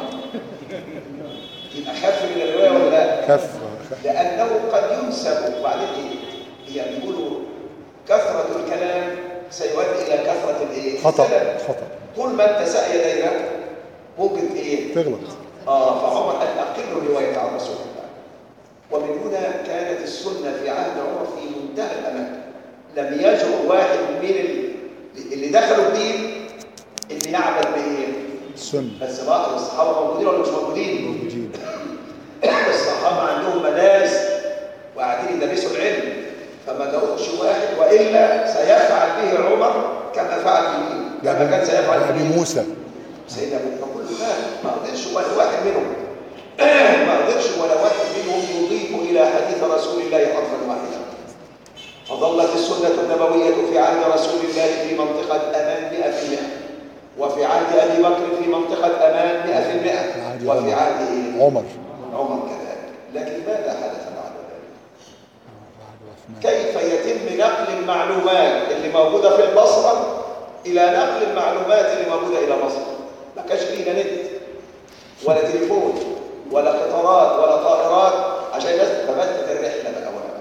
يبقى خف من الرواية ولا لا؟ كف لأنه قد ينسب وبعدين إيه؟ هي بيقولوا كثرة الكلام سيؤدي إلى كثرة الإيه؟ خطا الزلل. خطا طول ما أنت ساقي دايرة ممكن إيه؟ تغلط آه فعمر قال أقل الرواية عن رسول الله ومن هنا كانت السنة في عهد عمر في منتهى الأمان لم يجرؤ واحد من ال- اللي دخلوا الدين إن يعبد بإيه؟ السنه بس بقى الصحابة موجودين ولا مش موجودين؟ موجودين الصحابة عندهم مدارس وقاعدين يدرسوا العلم فما جاوبش واحد وإلا سيفعل به عمر كما فعل به كما كان سيفعل به ابي موسى سيدنا ابو بكر كل ده ما قدرش ولا واحد منهم ما قدرش ولا واحد منهم يضيف الى حديث رسول الله حرفا واحدا فظلت السنه النبويه في عهد رسول الله في منطقه امان 100% وفي عهد ابي بكر في منطقه امان 100% وفي عهد إيه؟ عمر عمر كذلك لكن ماذا حدث بعد ذلك بعد عثمان كيف يتم نقل المعلومات اللي موجودة في البصرة إلى نقل المعلومات اللي موجودة إلى مصر ما كانش فينا نت ولا تليفون ولا قطارات ولا طائرات عشان الناس تتبدل الرحلة بقى ولا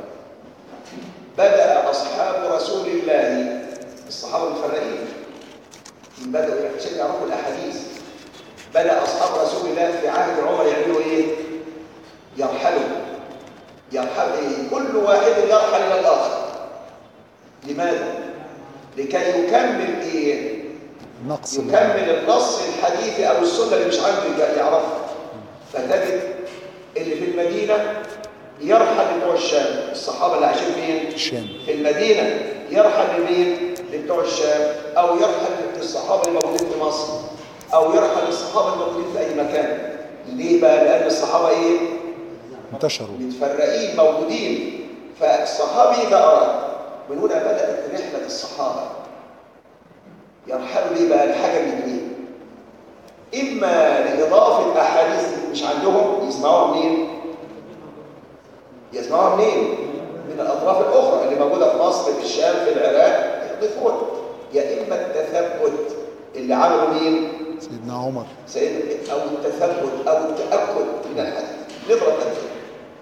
بدأ أصحاب رسول الله الصحابة المفرقين بدأوا عشان يعرفوا الأحاديث بدأ أصحاب رسول الله في عهد عمر يعملوا إيه؟ يرحلوا يرحل إيه؟ كل واحد يرحل إلى الآخر لماذا؟ لكي يكمل إيه؟ نقص ال- يكمل النص الحديثي أو السنة اللي مش عنده يعرفها فتجد اللي في المدينة يرحل لبتوع الشام الصحابة اللي عايشين فين؟ الشام في المدينة يرحل لمين؟ لبتوع الشام أو يرحل للصحابة اللي موجودين في مصر او يرحل الصحابه الموجودين في اي مكان ليه بقى لان الصحابه ايه انتشروا متفرقين موجودين فالصحابي إذا أراد من هنا بدأت رحلة الصحابة يرحلوا ليه بقى لحاجة من اثنين إما لإضافة أحاديث مش عندهم يسمعوها منين؟ يسمعوها منين؟ من الأطراف الأخرى اللي موجودة في مصر في الشام في العراق يضيفون يا إما التثبت اللي عملوا مين؟ سيدنا عمر سيدنا أو التثبت أو التأكد من الحديث نضرب أمثلة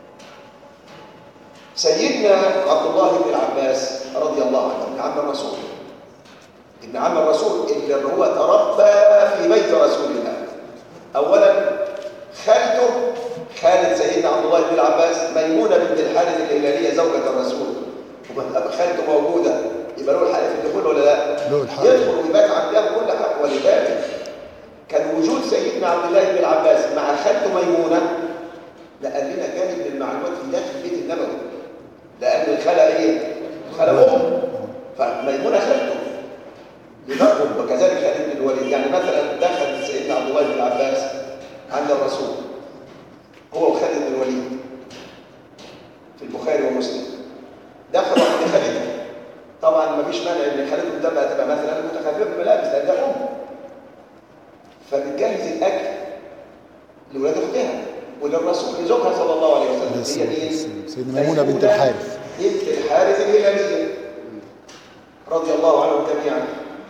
سيدنا عبد الله بن العباس رضي الله عنه ابن عم الرسول ابن عم الرسول اللي هو تربى في بيت رسول الله اولا خالته خالد سيدنا عبد الله بن العباس ميمونه بنت الحارث الهلاليه زوجة الرسول وما خالته موجوده يبقى له الحق في الدخول ولا لا؟ له الحق. يدخل ويبات عندها كل حق ولذلك كان وجود سيدنا عبد الله بن العباس مع خالته ميمونه نقل لنا جانب من المعلومات في داخل البيت النبوي لان الخلق ايه؟ خلق ام فميمونه خالته لنقل وكذلك خالد بن الوليد يعني مثلا دخل سيدنا عبد الله بن العباس عند الرسول هو وخالد بن الوليد في البخاري ومسلم دخلوا عند خالد طبعا ما فيش مانع ان خالد تبقى تبقى مثلا متخففه بالملابس لان ده ام فبتجهز الاكل لاولاد اختها وللرسول لزوجها صلى الله عليه عليه وسلم الصلاة هي مين؟ والسلام. سيدنا ميمونة بنت الحارث. بنت الحارث الهلاليه رضي الله عنهم جميعا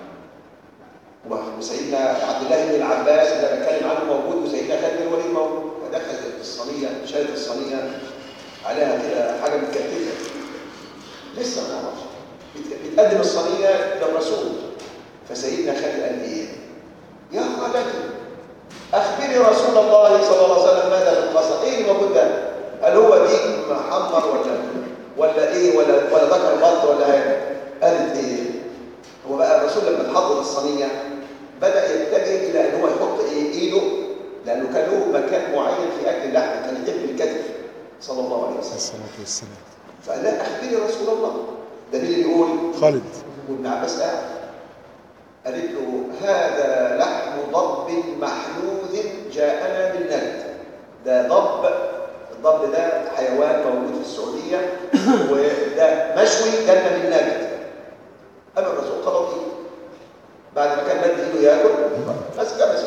وسيدنا عبد الله بن العباس اللي انا بتكلم عنه موجود وسيدنا خالد بن الوليد موجود فدخل الصينيه شالت الصينيه عليها كده حاجه متكتفه لسه ما نعرفش بت- بتقدم الصينيه للرسول فسيدنا خالد قال ايه؟ يا خالتي اخبري رسول الله صلى الله عليه وسلم ماذا في القصر ايه اللي موجود ده هل هو ديك محمر ولا ولا ايه ولا ولا ذكر بط ولا ايه قالت ايه هو بقى الرسول لما اتحط الصينيه بدا يتجه الى ان هو يحط ايه ايده لانه كان له مكان معين في اكل اللحم كان يحب الكتف صلى الله عليه عليه وسلم الصلاة والسلام فقال لها اخبري رسول الله ده مين اللي يقول خالد وابن عباس قاعد قالت له هذا لحم ضب محلوذ جاءنا من نجد ده ضب الضب ده حيوان موجود في السعودية وده مشوي جانا من نجد قام الرسول قبض ايده بعد ما كان مد ايده ياكل مسك مسك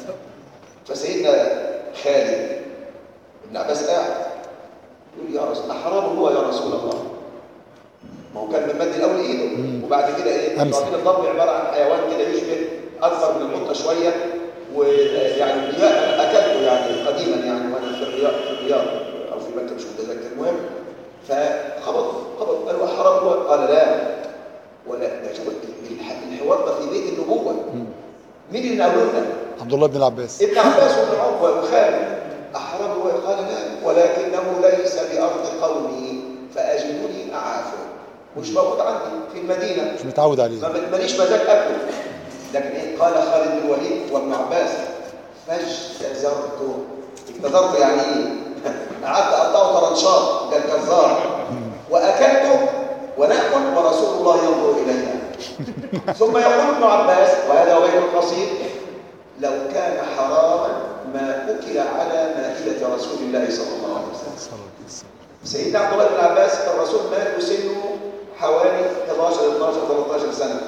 فسيدنا خالد ابن عباس قاعد يقول يا رسول حرام هو يا رسول الله ما هو كان من مد الاول ايده وبعد كده ايه أمسك. طبعاً الضب عباره عن حيوان كده يشبه اكبر من القطه شويه ويعني الرياء انا اكلته يعني قديما يعني وانا في الرياض في الرياض او في مكه مش متذكر المهم فخبط خبط قال له حرام هو قال لا ولا ده شوف الح- الحوار ده في بيت النبوه مين اللي نقوله لنا؟ عبد الله بن العباس ابن عباس وابن عمر وخالد أحرم قال لا ولكنه ليس بأرض قومي فأجدني أعافه مش موجود عندي في المدينة مش متعود عليه ما ماليش مزاج أكله لكن إيه قال خالد بن الوليد وابن عباس فاجتزرته اجتزرته يعني إيه؟ قعدت أقطعه طرنشات كالجزار وأكلته ونأكل ورسول الله ينظر إلينا ثم يقول ابن عباس وهذا هو بيت القصيد لو كان حراما ما أكل على مائدة رسول الله صلى الله عليه وسلم الصلاة والسلام سيدنا عبد الله بن عباس الرسول مات وسنه حوالي 11 12 13 سنة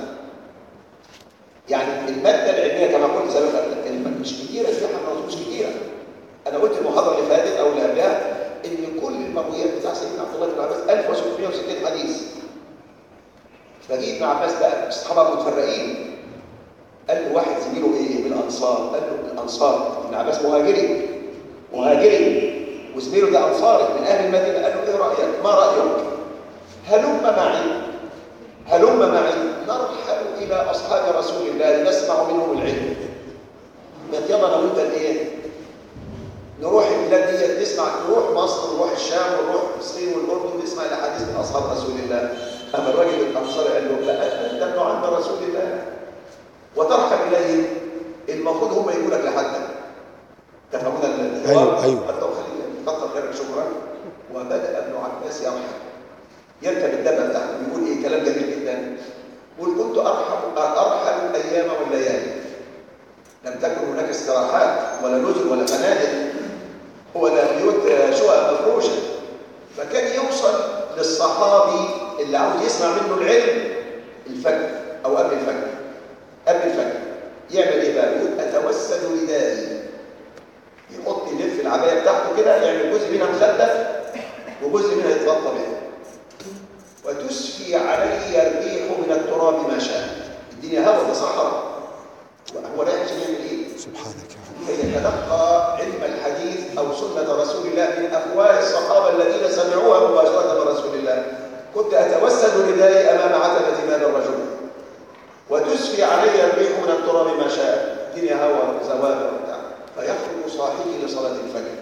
يعني المادة العلمية كما قلت سابقا الم- مش كتيرة في حمل مش كتيرة أنا قلت المحاضرة اللي فاتت أو اللي قبلها إن كل المرويات بتاع سيدنا عبد الله بن عباس 1660 حديث فجيت ابن عباس بقى الصحابة متفرقين قال له واحد زميله ايه من الانصار قال له من الانصار ابن عباس مهاجري مهاجري وزميله ده انصاري من اهل المدينه قال له ايه رايك ما رايك هلم معي هلم معي نرحل الى اصحاب رسول الله نسمع منهم العلم ما يلا انا وانت الايه نروح البلاد دي نسمع نروح مصر نروح الشام ونروح فلسطين والاردن نسمع الاحاديث من اصحاب رسول الله اما الراجل الانصاري قال له لا انت ابن عم رسول الله وترحب اليهم المفروض هم يقول لك لحدك تفهمون الحوار؟ أيوة، أيوة. قال له خلينا كتر خيرك شكرا وبدا ابن عباس يرحب يركب الدبه بتاعته بيقول ايه كلام جميل جدا يقول كنت ارحب ارحل الايام والليالي لم تكن استراحات ولا نزل ولا فنادق ولا بيوت آه، شقق مفروشه فكان يوصل للصحابي اللي عاوز يسمع منه العلم الفجر او قبل الفجر قبل الفجر يعمل ايه بقى يقول اتوسل ردائي يحط يلف العبايه بتاعته كده يعمل جزء منها مخدف وجزء منها يتغطى به وتسفي علي الريح من التراب ما شاء الدنيا هواء ده صحراء هو رايح عشان يعمل ايه سبحانك يا رب فيتلقى علم الحديث او سنه رسول الله من افواه الصحابه الذين سمعوها مباشره من رسول الله كنت اتوسل ردائي امام عتبه باب الرجل وتسفي علي الريح من التراب ما شاء الدنيا هواء زوال وبتاع فيخرج صاحبي لصلاه الفجر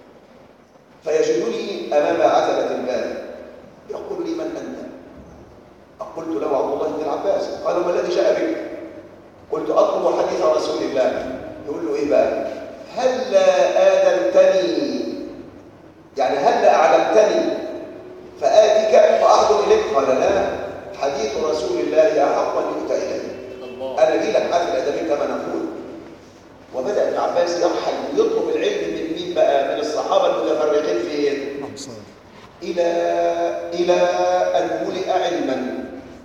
فيجدني امام عتبه الباب يقول لي من انت قلت له عبد الله بن العباس قال ما الذي جاء بك قلت اطلب حديث رسول الله يقول له ايه بقى هلا اذنتني يعني هلا اعلمتني فاتك فاحضر اليك قال لا حديث رسول الله احق ان يؤتى اليه انا جي لك حافل ادبي كما نقول وبدا ابن عباس يرحل ويطلب العلم من مين بقى من الصحابه المتفرقين فين اللهم صل إلى إلى أن ملئ علما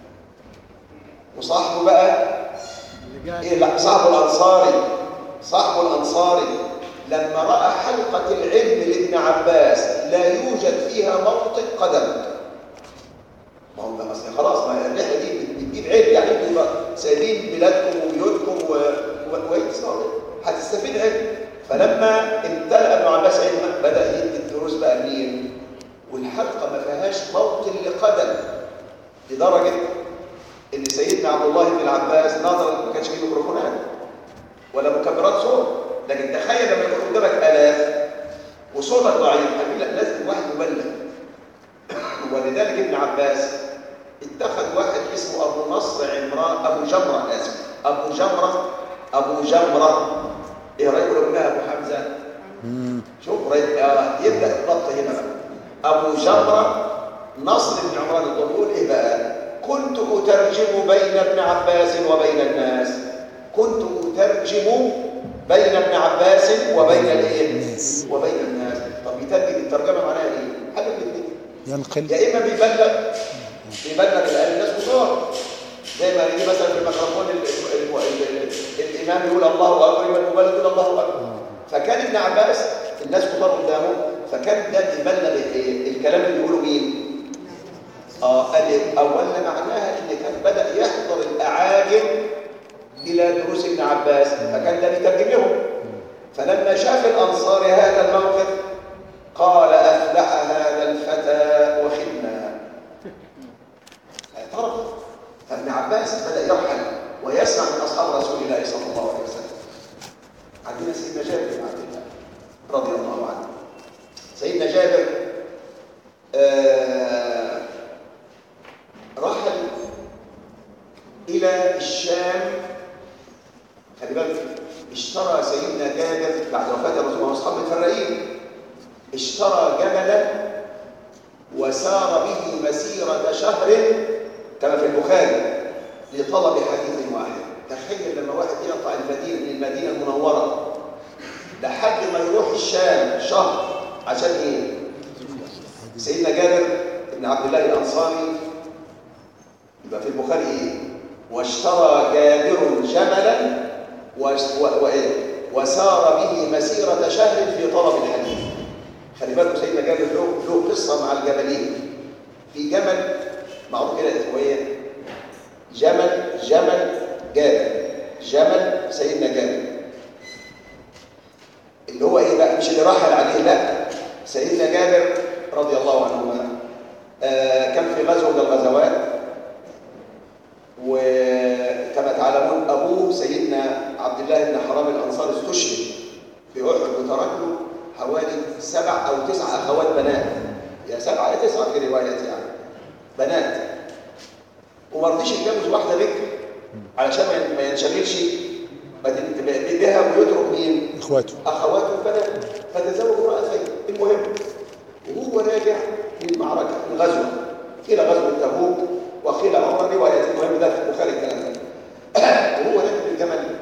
وصاحبه بقى إيه لا صاحبه الأنصاري صاحبه الأنصاري لما رأى حلقة العلم لابن عباس لا يوجد فيها موطئ قدم ما هو ده أصل خلاص ما الرحلة دي بت- بتجيب علم يعني انتوا بقى سايبين بلادكم وبيوتكم و... و... ويتصالح هتستفيد علم فلما امتلأ ابن عباس علما بدأ يدي الدروس بقى لمين؟ والحلقة ما فيهاش موطن لقدم لدرجة ان سيدنا عبد الله بن العباس نظر ما كانش فيه ميكروفونات ولا مكبرات صوت لكن تخيل لما يكون قدامك آلاف وصوتك ضعيف هتقول لا لازم واحد مبلغ ولذلك ابن عباس اتخذ واحد اسمه ابو نصر عمران ابو جمره اسف ابو جمره ابو جمره ايه رايكم لو قلنا ابو حمزه مم. شوف رايك آه يبدا الضبط هنا بقى ابو جمره نصر بن عمران الضبول ايه بقى كنت اترجم بين ابن عباس وبين الناس كنت اترجم بين ابن عباس وبين الايه الناس. وبين الناس طب يترجم الترجمه معناها ايه حاجه من الاثنين ينقل يا اما بيبلغ بيبلغ الان الناس كتار زي ما يجي مثلا في الميكروفون ال- ال- ال- ال- الامام يقول الله اكبر يبقى المبلغ يقول الله اكبر فكان ابن عباس الناس كتار قدامه فكان ده بيبلغ ال- الكلام اللي بيقوله مين؟ اه قال اولا معناها ان كان بدا يحضر الاعاجم الى دروس ابن عباس فكان ده بيترجم لهم فلما شاف الانصار هذا الموقف قال افلح هذا الفتى وخدنا اعترف فابن عباس بدا يرحل ويسمع من اصحاب رسول الله صلى الله عليه وسلم عندنا سيدنا جابر بن عبد الله رضي الله عنه سيدنا جابر آه رحل الى الشام خلي بالك اشترى سيدنا جابر بعد وفاه الرسول وهو اصحاب متفرقين اشترى جملا وسار به مسيرة شهر كما في البخاري لطلب حديث واحد تخيل لما واحد يقطع المدينة من المدينة المنورة لحد ما يروح الشام شهر عشان ايه؟ سيدنا جابر بن عبد الله الأنصاري يبقى في البخاري ايه؟ واشترى جابر جملا وس- و- وإيه؟ وسار به مسيرة شهر في طلب الحديث خلي بالكم سيدنا جابر له له قصه مع الجبلين في جمل معروف كده اسمه ايه جمل جمل جابر جمل سيدنا جابر اللي هو ايه بقى مش اللي رحل عليه لا سيدنا جابر رضي الله عنهما آه كان في غزوه من الغزوات وكما تعلمون ابوه سيدنا عبد الله بن حرام الانصاري استشهد في احد وترك له حوالي سبع او تسع اخوات بنات يا سبعه يا تسعه في روايات يعني بنات وما رضيش يتجوز واحده بكر علشان ما- ما ينشغلش بعدين بها ويترك مين؟ اخواته اخواته البنات فتزوج امرأتين المهم وهو راجع من المعركه من غزوه الى غزوه تبوك وقيل عمر روايات المهم ده في البخاري الكلام ده وهو راكب الجمل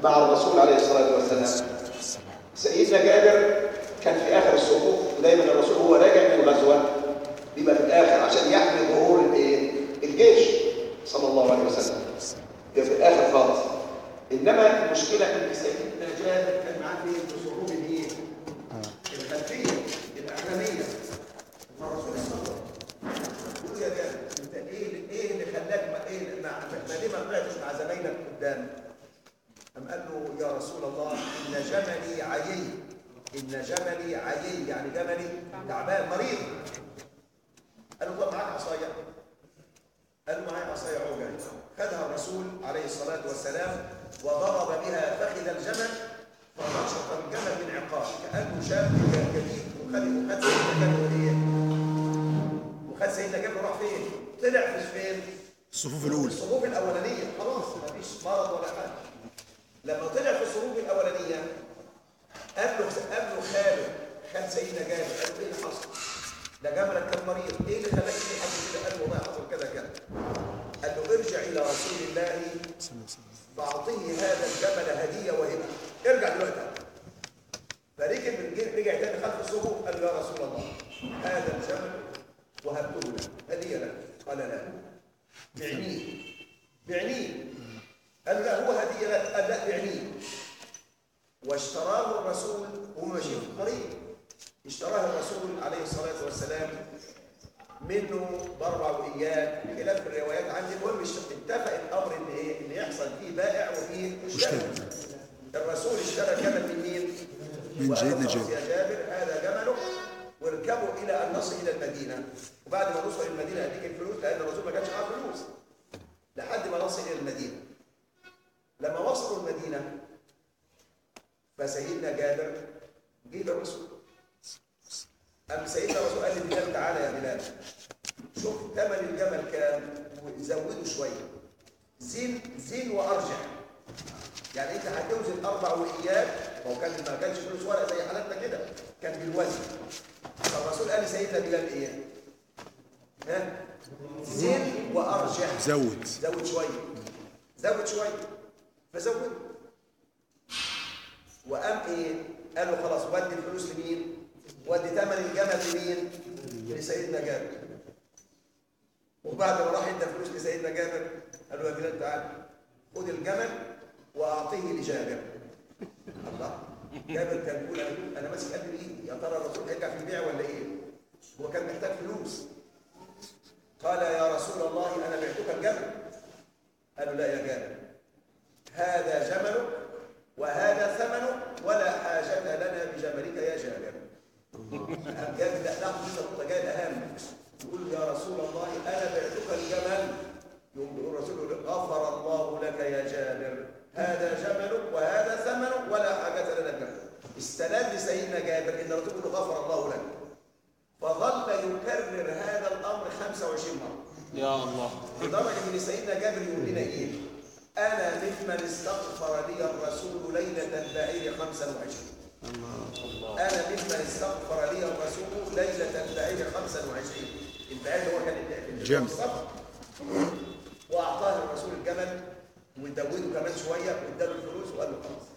مع الرسول عليه الصلاة والسلام سيدنا جابر كان في آخر الصفوف ودايما الرسول هو راجع من الغزوة بيبقى في الآخر عشان يحمي ظهور الايه؟ الجيش صلى الله عليه وسلم يبقى في الآخر خالص إنما المشكلة إن سيدنا جابر كان معاه في الصفوف الايه؟ الخلفية الأمامية فالرسول استغرب يقول يا جابر انت ايه ايه اللي خلاك ما ايه ما ما ليه ما طلعتش مع زمايلك قدام؟ قام قال له يا رسول الله ان جملي عيي ان جملي عيي يعني جملي تعبان مريض قال له طب معاك عصايه قال له معايا عصايه عوجه خدها الرسول عليه الصلاه والسلام وضرب بها فخذ الجمل فنشط الجمل من عقاب كانه شاب جديد وخد وخد سيدنا جابر ايه؟ وخد سيدنا جابر راح فين؟ طلع في فين؟ الصفوف الأولى الصفوف الاولانيه خلاص مفيش مرض ولا حاجه لما طلع في الصفوف الاولانيه قابله قابله خاله خال سيدنا جابر قال له ايه اللي حصل؟ ده جابرك كان مريض ايه اللي خلاك تيجي حد كده قال له والله حصل كذا كذا قال له ارجع الى رسول الله فاعطيه هذا الجبل هديه وهبه ارجع دلوقتي فركب الجيل رجع تاني خلف الصفوف قال له يا رسول الله هذا الجبل وهبته لك هديه لك قال لا بعنيه بعنيه قال له لا هو هديه لك قال لا بعنيه واشتراه الرسول وهو ماشي في الطريق اشتراه الرسول عليه الصلاه والسلام منه باربع واياه خلاف الروايات عندي المهم اشت- اتفق الامر ان ايه ان يحصل فيه بائع وفيه مشتري الرسول اشترى جمل من مين؟ من وقال له سيدنا خلاص جابر. يا جابر هذا جمله واركبوا الى ان نصل الى المدينه وبعد ما نوصل المدينه اديك الفلوس لان الرسول ما كانش معاه فلوس لحد ما نصل الى المدينه لما وصلوا المدينه فسيدنا جابر جه للرسول قام سيدنا الرسول قال لبلال تعالى يا بلال شوف ثمن الجمل كام وزوده شويه زين زين وارجع يعني انت هتوزن اربع وإياك ما هو كان ما كانش فلوس ورق زي حالتنا كده كان بالوزن فالرسول قال لسيدنا بلال ايه؟ ها؟ زين وارجع زود زود شويه زود شويه فزود وقام ايه قال له خلاص ودي الفلوس لمين ودي ثمن الجمل لمين لسيدنا جابر وبعد ما راح ادى فلوس لسيدنا جابر قال له يا بلال تعالى خد الجمل واعطيه لجابر الله جابر كان بيقول أنا- انا ماسك قد ايدي يا ترى الرسول هيرجع في البيع ولا ايه هو كان محتاج فلوس قال يا رسول الله انا بعتك الجمل قالوا لا يا جابر هذا جملك وهذا ثمنه ولا حاجة لنا بجملك يا جابر قام جابر لا ناخد منه نقطة جاية أهم يقول يا رسول الله أنا بعتك الجمل يقول يقول الرسول يقول غفر الله لك يا جابر هذا جملك وهذا ثمنه ولا حاجة لنا بجملك استند لسيدنا جابر إن الرسول يقول غفر الله لك فظل يكرر هذا الأمر 25 مرة يا الله لدرجة إن سيدنا جابر يقول لنا إيه؟ أنا ممن استغفر لي الرسول ليلة البعير 25 أنا ممن استغفر لي الرسول ليلة البعير 25 البعير هو كان ال- جمل. السفر وأعطاه الرسول الجمل وزوده كمان شوية واداله الفلوس وقال له خلاص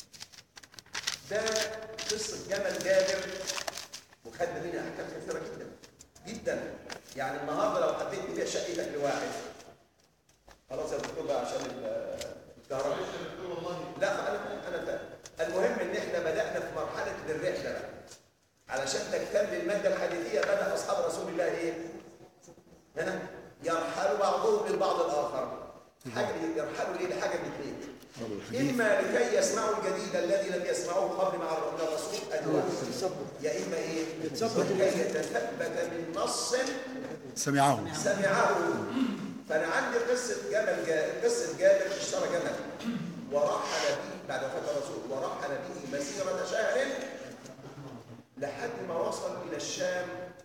ده قصة جمل جابر وخدنا منها أحكام كثيرة جدا جدا يعني النهارده لو حبيت تبيع شقتك لواحد خلاص يا دكتور بقى عشان ال- الكهرباء لا انا انا فاهم. المهم ان احنا بدانا في مرحله الرحله بقى علشان تكتمل الماده الحديثيه بدا اصحاب رسول الله ايه؟ هنا يرحل بعضهم للبعض الاخر حاجه يرحلوا ليه لحاجه من اثنين اما لكي يسمعوا الجديد الذي لم يسمعوه قبل مع من الرسول ادي واحد. يا اما ايه؟ لكي يتثبت من نص سمعه سمعه فانا عندي قصه جبل جا... قصه جابر اشترى جمل ورحل به بعد وفاه الرسول ورحل به مسيره شهر لحد ما وصل الى الشام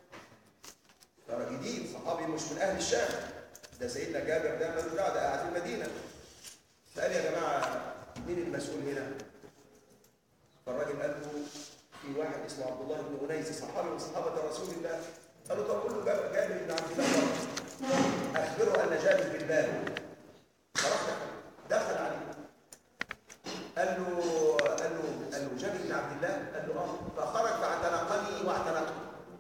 ترى جديد صحابي مش من اهل الشام ده سيدنا جابر ده ملوش دعوه ده قاعد في المدينه فقال يا جماعه مين المسؤول هنا؟ فالراجل قال له في واحد اسمه عبد الله بن انيس صحابي من صحابه رسول الله قال له طب قول له جابر جابر بن عبد الله بره. اخبره ان جابر بالباب فراح دخل دخل عليه واعتنقته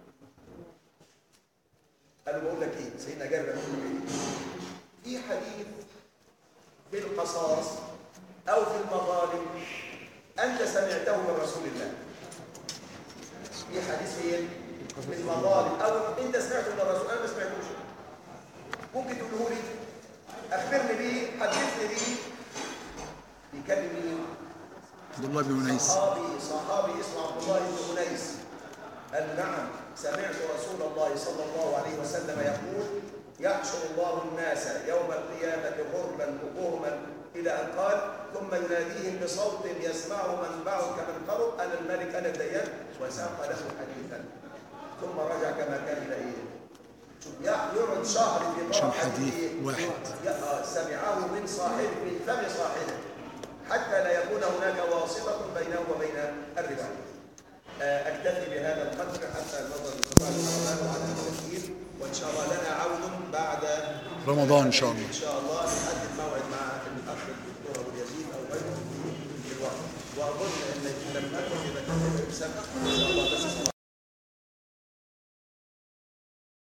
قال له بقول لك ايه سيدنا جابر بيقول له ايه في حديث في القصاص او في المظالم انت سمعته من رسول الله في حديث فين في المظالم او انت سمعته من الرسول انا ما سمعتوش ممكن تقوله لي اخبرني بيه حدثني بيه بيكلم مين عبد الله بن انيس صحابي صحابي اسمه عبد الله بن انيس قال نعم سمعت رسول الله صلى الله عليه وسلم يقول يحشر الله الناس يوم القيامة غربا بكهما إلى أن قال ثم يناديهم بصوت يسمعه من بعد كمن قرب أنا الملك أنا الديان وساق له حديثا ثم رجع كما كان إلى إيه شوف يقعد شهر في عشان طرف حديث إيه؟ واحد. آه، سمعه من صاحب من فم صاحبه حتى لا يكون هناك واسطة بينه وبين الرواية آه، أكتفي بهذا القدر حتى نظر لقضاء الرحمن وعلى التوكيل وإن شاء الله لنا عود بعد رمضان ان شاء الله إن شاء الله نحدد موعد مع الأخ الدكتور أبو اليزيد أو غيره في الوقت وأظن أن لم أكن إذا كنت سبق إن شاء الله بس